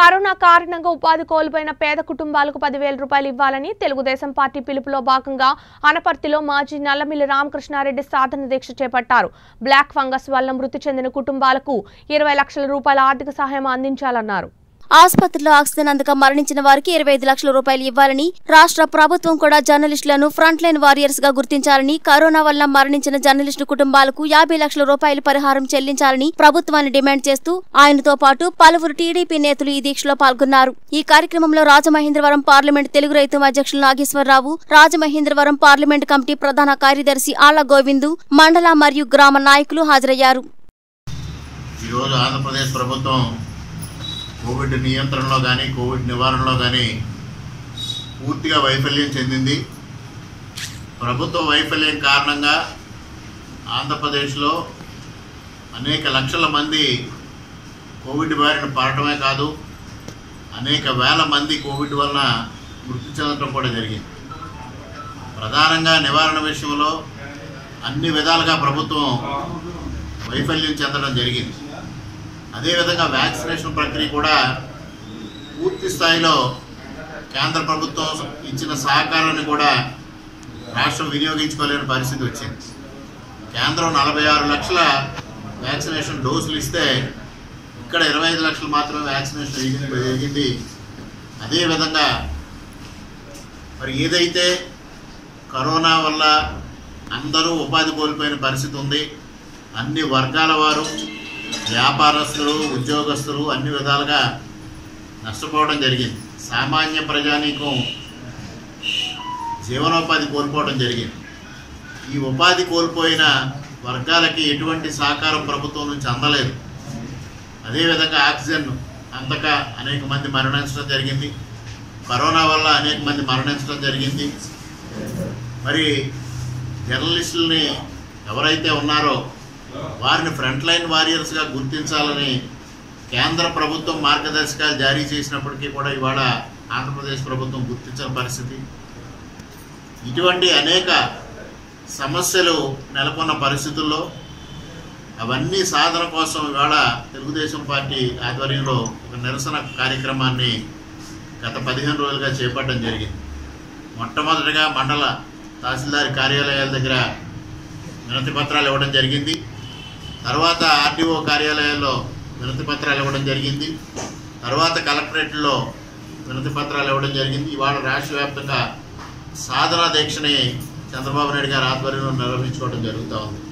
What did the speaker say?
corona కారణంగా ఉపాధి కోల్పోయిన పేద కుటుంబాలకు పదివేల రూపాయలు ఇవ్వాలని తెలుగుదేశం పార్టీ పిలుపులో భాగంగా అనపర్తిలో మాజీ నల్లమిల్లి రామకృష్ణారెడ్డి సాధన దీక్ష చేపట్టారు బ్లాక్ ఫంగస్ వల్ల మృతి చెందిన కుటుంబాలకు ఇరవై లక్షల రూపాయల ఆర్థిక సహాయం అందించాలన్నారు ఆసుపత్రిలో ఆక్సిజన్ అందక మరణించిన వారికి ఇరవై ఐదు లక్షల రూపాయలు ఇవ్వాలని రాష్ట్ర ప్రభుత్వం కూడా జర్నలిస్టులను ఫ్రంట్ లైన్ వారియర్స్ గా గుర్తించాలని కరోనా వల్ల మరణించిన జర్నలిస్టు కుటుంబాలకు యాభై లక్షల రూపాయలు పరిహారం చెల్లించాలని ప్రభుత్వాన్ని డిమాండ్ చేస్తూ ఆయనతో పాటు పలువురు టీడీపీ నేతలు ఈ దీక్షలో పాల్గొన్నారు ఈ కార్యక్రమంలో రాజమహేంద్రవరం పార్లమెంట్ తెలుగు రైతు అధ్యక్షులు నాగేశ్వరరావు రాజమహేంద్రవరం పార్లమెంట్ కమిటీ ప్రధాన కార్యదర్శి ఆళ్ల గోవిందు మండల మరియు గ్రామ నాయకులు హాజరయ్యారు ఈరోజు ఆంధ్రప్రదేశ్ ప్రభుత్వం కోవిడ్ నియంత్రణలో కానీ కోవిడ్ నివారణలో కానీ పూర్తిగా వైఫల్యం చెందింది ప్రభుత్వ వైఫల్యం కారణంగా ఆంధ్రప్రదేశ్లో అనేక లక్షల మంది కోవిడ్ బారిన పడటమే కాదు అనేక వేల మంది కోవిడ్ వలన మృతి చెందడం కూడా జరిగింది ప్రధానంగా నివారణ విషయంలో అన్ని విధాలుగా ప్రభుత్వం వైఫల్యం చెందడం జరిగింది అదేవిధంగా వ్యాక్సినేషన్ ప్రక్రియ కూడా పూర్తి స్థాయిలో కేంద్ర ప్రభుత్వం ఇచ్చిన సహకారాన్ని కూడా రాష్ట్రం వినియోగించుకోలేని పరిస్థితి వచ్చింది కేంద్రం నలభై ఆరు లక్షల వ్యాక్సినేషన్ డోసులు ఇస్తే ఇక్కడ ఇరవై ఐదు లక్షలు మాత్రమే వ్యాక్సినేషన్ జరిగింది జరిగింది అదేవిధంగా మరి ఏదైతే కరోనా వల్ల అందరూ ఉపాధి కోల్పోయిన పరిస్థితి ఉంది అన్ని వర్గాల వారు వ్యాపారస్తులు ఉద్యోగస్తులు అన్ని విధాలుగా నష్టపోవడం జరిగింది సామాన్య ప్రజానీకం జీవనోపాధి కోల్పోవడం జరిగింది ఈ ఉపాధి కోల్పోయిన వర్గాలకి ఎటువంటి సహకారం ప్రభుత్వం నుంచి అందలేదు అదేవిధంగా ఆక్సిజన్ అందక అనేక మంది మరణించడం జరిగింది కరోనా వల్ల అనేక మంది మరణించడం జరిగింది మరి జర్నలిస్టులని ఎవరైతే ఉన్నారో వారిని ఫ్రంట్ లైన్ వారియర్స్గా గుర్తించాలని కేంద్ర ప్రభుత్వం మార్గదర్శకాలు జారీ చేసినప్పటికీ కూడా ఇవాళ ఆంధ్రప్రదేశ్ ప్రభుత్వం గుర్తించిన పరిస్థితి ఇటువంటి అనేక సమస్యలు నెలకొన్న పరిస్థితుల్లో అవన్నీ సాధన కోసం ఇవాళ తెలుగుదేశం పార్టీ ఆధ్వర్యంలో ఒక నిరసన కార్యక్రమాన్ని గత పదిహేను రోజులుగా చేపట్టడం జరిగింది మొట్టమొదటిగా మండల తహసీల్దార్ కార్యాలయాల దగ్గర వినతి పత్రాలు ఇవ్వడం జరిగింది తర్వాత ఆర్డీఓ కార్యాలయాల్లో వినతి పత్రాలు ఇవ్వడం జరిగింది తర్వాత కలెక్టరేట్లో వినతి పత్రాలు ఇవ్వడం జరిగింది ఇవాళ రాష్ట్ర వ్యాప్తంగా సాధన దీక్షని చంద్రబాబు నాయుడు గారి ఆధ్వర్యంలో నిర్వహించుకోవడం జరుగుతూ ఉంది